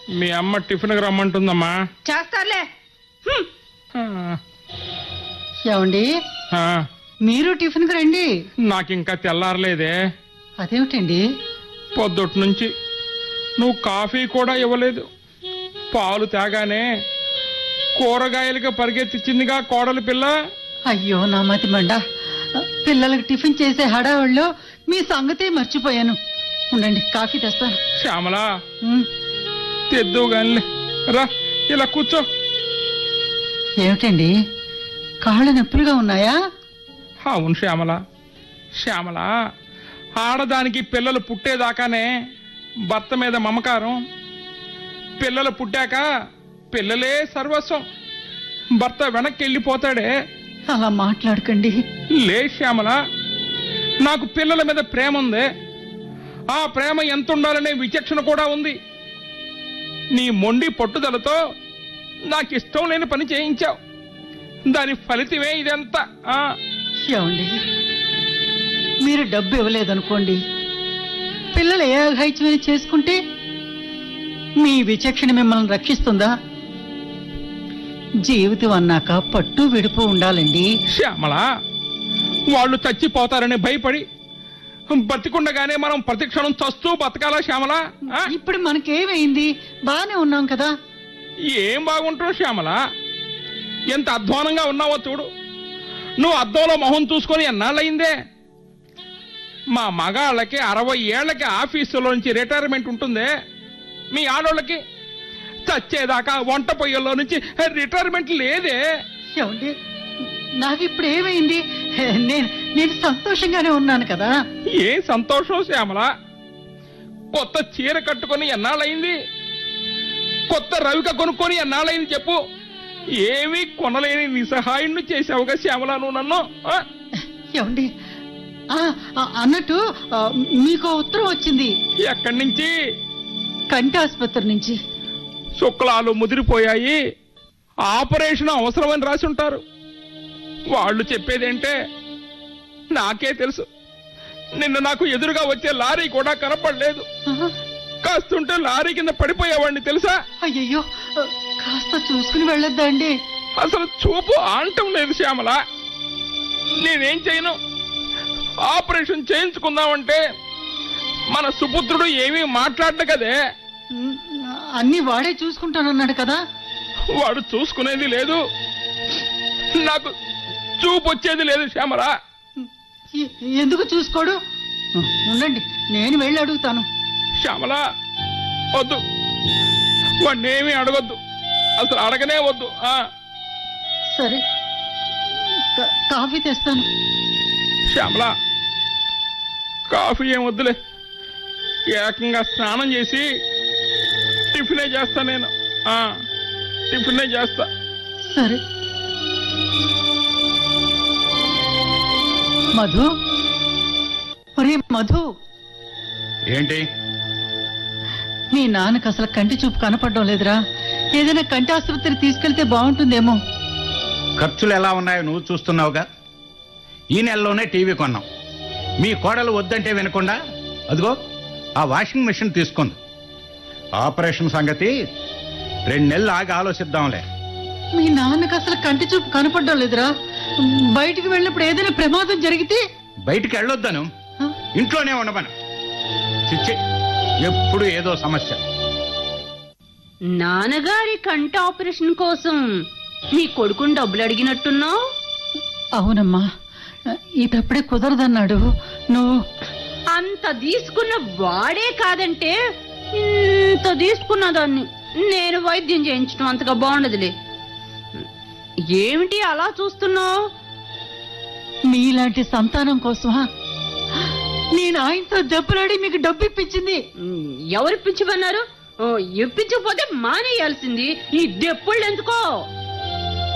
మీ అమ్మ టిఫిన్కి రమ్మంటుందమ్మా చేస్తారులే హ్మ్. ఆ, ఏమండి ఆ, మీరు టిఫిన్కి రండి నాకింకా తెల్లారలేదే అదేమిటండి పొద్దుటి నుంచి నువ్వు కాఫీ కూడా ఇవ్వలేదు పాలు తాగానే కూరగాయలుగా పరిగెత్తిచ్చిందిగా కోడలి పిల్ల అయ్యో నా మతి మండ పిల్లలకు టిఫిన్ చేసే హడావుల్లో మీ సంగతే మర్చిపోయాను ఉండండి కాఫీ తెస్తాను శ్యామలా ఉమ్, తెద్దు గానిలే రా ఇలా కూర్చో ఏమిటండి కాళ్ళు నొప్పులుగా ఉన్నాయా అవును శ్యామల శ్యామల ఆడదానికి పిల్లలు పుట్టేదాకానే భర్త మీద మమకారం పిల్లలు పుట్టాక పిల్లలే సర్వస్వం భర్త వెనక్కి వెళ్ళిపోతాడే అలా మాట్లాడకండి లే శ్యామల నాకు పిల్లల మీద ప్రేమ ఉంది ఆ ప్రేమ ఎంత ఉండాలనే విచక్షణ కూడా ఉంది నీ మొండి పట్టుదలతో నాకు ఇష్టం లేని పని చేయించావు దాని ఫలితమే ఇదంతా ఆ ఏమండి మీరు డబ్బు ఇవ్వలేదనుకోండి పిల్లలు ఏ అఘాయిత్యమైన చేసుకుంటే మీ విచక్షణ మిమ్మల్ని రక్షిస్తుందా జీవితం అన్నాక పట్టు విడుపు ఉండాలండి శ్యామల వాళ్ళు చచ్చిపోతారని భయపడి బతికుండగానే మనం ప్రతిక్షణం చస్తూ బతకాలా శ్యామల ఆ? ఇప్పుడు మనకేమైంది బానే ఉన్నాం కదా ఏం బాగుంటావు శ్యామల ఎంత అధ్వానంగా ఉన్నావో చూడు నువ్వు అద్దంలో మొహం చూసుకొని ఎన్నాళ్ళయిందే మా మగాళ్ళకి అరవై ఏళ్లకి ఆఫీసులో నుంచి రిటైర్మెంట్ ఉంటుందే మీ ఆడోళ్ళకి చచ్చేదాకా వంట పొయ్యల్లో నుంచి రిటైర్మెంట్ లేదే ఏమండి నాకు ఇప్పుడు ఏమైంది నేను నేను సంతోషంగానే ఉన్నాను కదా ఏం సంతోషం శ్యామల కొత్త చీర కట్టుకొని ఎన్నాళ్ళయింది కొత్త రవిక కొనుక్కొని ఎన్నాళ్ళయింది చెప్పు ఏమీ కొనలేని నిస్సహాయుణ్ణి చేసావుగా శ్యామల నువ్వు నన్ను ఆ? ఏమండి ఆ, ఆ, అన్నట్టు ఆ, మీకు ఉత్తరం వచ్చింది ఎక్కడి నుంచి కంటి ఆసుపత్రి నుంచి శుక్లాలు ముదిరిపోయాయి ఆపరేషన్ అవసరమని రాసి ఉంటారు వాళ్ళు చెప్పేదేంటే నాకే తెలుసు నిన్న నాకు ఎదురుగా వచ్చే లారీ కూడా కనపడలేదు ఆ, కాస్తుంటే లారీ కింద పడిపోయేవాడిని తెలుసా అయ్యయ్యో ఆ, కాస్త చూసుకుని వెళ్ళొద్దా అండి అసలు చూపు ఆంటం లేదు శ్యామల నేనేం చేయను ఆపరేషన్ చేయించుకుందామంటే మన సుపుత్రుడు ఏమీ మాట్లాడ్డు కదే ఉమ్, అన్నీ వాడే చూసుకుంటానన్నాడు కదా వాడు చూసుకునేది లేదు నాకు చూపు వచ్చేది లేదు శ్యామల ఎ- ఎందుకు చూసుకోడు ఆ, ఉండండి నేను వెళ్ళి అడుగుతాను శ్యామల వద్దు వాడినేమీ అడగొద్దు అసలు అడగనే వద్దు ఆ సరే కా- కాఫీ తెస్తాను శ్యామల కాఫీ ఏం వద్దులే ఏకంగా స్నానం చేసి టిఫినే చేస్తా నేను ఆ, టిఫినే చేస్తా సరే మధు ఒరే మధు ఏంటి నీ నాన్నకు అసలు కంటి చూపు కనపడడం లేదురా ఏదైనా కంటి ఆసుపత్రి తీసుకెళ్తే బాగుంటుందేమో ఖర్చులు ఎలా ఉన్నాయో నువ్వు చూస్తున్నావుగా ఈ నెలలోనే టీవీ కొన్నాం మీ కోడలు వద్దంటే వినకుండా అదిగో ఆ వాషింగ్ మెషిన్ తీసుకుంది ఆపరేషన్ సంగతి రెండు నెలలు ఆగి ఆలోచిద్దాంలే మీ నాన్నకు అసలు కంటి చూపు కనపడడం లేదురా బయటికి వెళ్ళినప్పుడు ఏదైనా ప్రమాదం జరిగితే బయటికి వెళ్ళొద్దాను ఆ? ఇంట్లోనే ఉండమను చిచ్చి ఎప్పుడు ఏదో సమస్య నాన్నగారి కంట ఆపరేషన్ కోసం నీ కొడుకుని డబ్బులు అడిగినట్టున్నావు అవునమ్మా ఇదప్పుడే కుదరదన్నాడు నువ్వు అంత తీసుకున్న వాడే కాదంటే ఇంత తీసుకున్న దాన్ని నేను వైద్యం చేయించడం అంతగా బాగుండదులే ఏమిటి అలా చూస్తున్నావు మీలాంటి సంతానం కోసమా నేను ఆయనతో దెబ్బలాడి మీకు డబ్బు ఇప్పించింది ఎవరు ఇప్పించమన్నారు ఓ, ఇప్పించకపోతే మానేయాల్సింది ఈ దెప్పుళ్ళు ఎందుకో